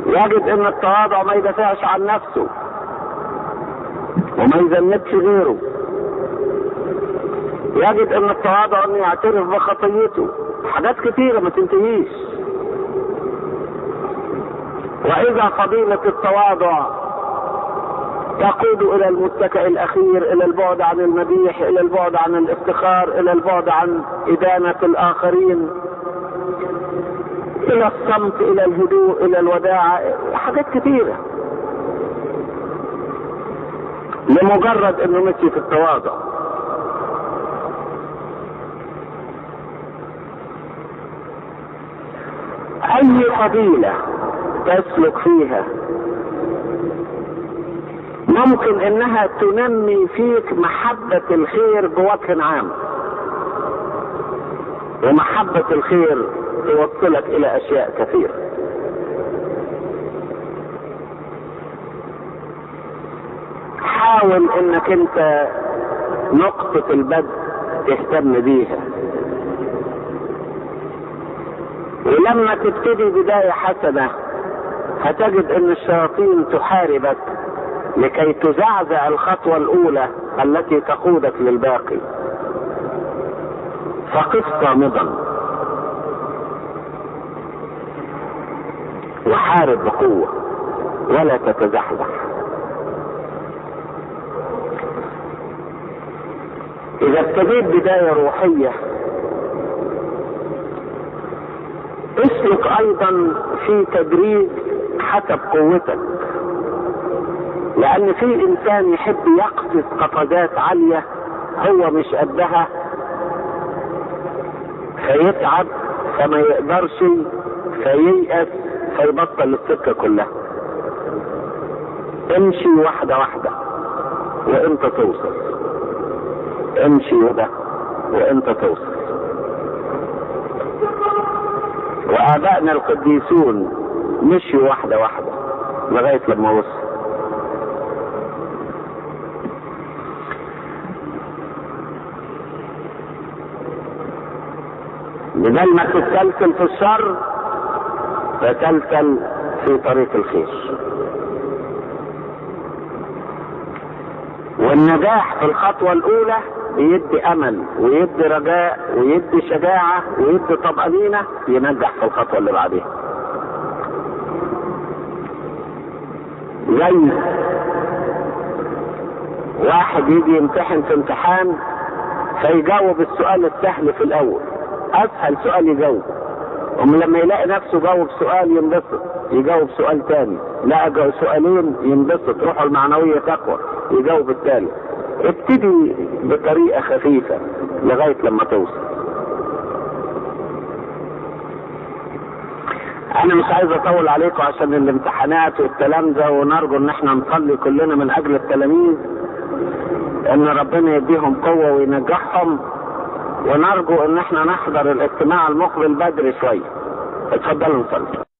يجد ان التواضع ما يدافعش عن نفسه وما يذنبش غيره يجد ان التواضع انه يعترف بخطيته حاجات كتيرة ما تنتهيش واذا فضيلة التواضع تقود الى المتكئ الاخير الى البعد عن المديح الى البعد عن الافتخار الى البعد عن ادانة الاخرين الى الصمت الى الهدوء الى الوداعة حاجات كتيرة لمجرد انه مشي في التواضع اي فضيلة تسلك فيها ممكن انها تنمي فيك محبة الخير بوجه عام ومحبة الخير توصلك الى اشياء كثيرة حاول انك انت نقطة البدء تهتم بيها ولما تبتدي بداية حسنة هتجد ان الشياطين تحاربك لكي تزعزع الخطوة الاولى التي تقودك للباقي فقف صامدا وحارب بقوة ولا تتزحزح اذا ابتديت بداية روحية اسلك ايضا في تدريج حسب قوتك لان في انسان يحب يقفز قفزات عالية هو مش قدها فيتعب فما يقدرش فييأس فيبطل السكة كلها امشي واحدة واحدة وانت توصل امشي وده وانت توصل وابائنا القديسون مشوا واحدة واحدة لغاية لما وصل بدل ما تتسلسل في الشر تسلسل في طريق الخير والنجاح في الخطوة الأولى بيدي أمل ويدي رجاء ويدي شجاعة ويدي طمأنينة ينجح في الخطوة اللي بعديها. زي واحد يجي يمتحن في امتحان فيجاوب السؤال السهل في الأول أسهل سؤال يجاوب أم لما يلاقي نفسه جاوب سؤال ينبسط يجاوب سؤال تاني لا سؤالين ينبسط روحه المعنوية تقوى يجاوب الثالث ابتدي بطريقة خفيفة لغاية لما توصل انا مش عايز اطول عليكم عشان الامتحانات والكلام ده ونرجو ان احنا نصلي كلنا من اجل التلاميذ ان ربنا يديهم قوة وينجحهم ونرجو ان احنا نحضر الاجتماع المقبل بدري شوية اتفضلوا نصلي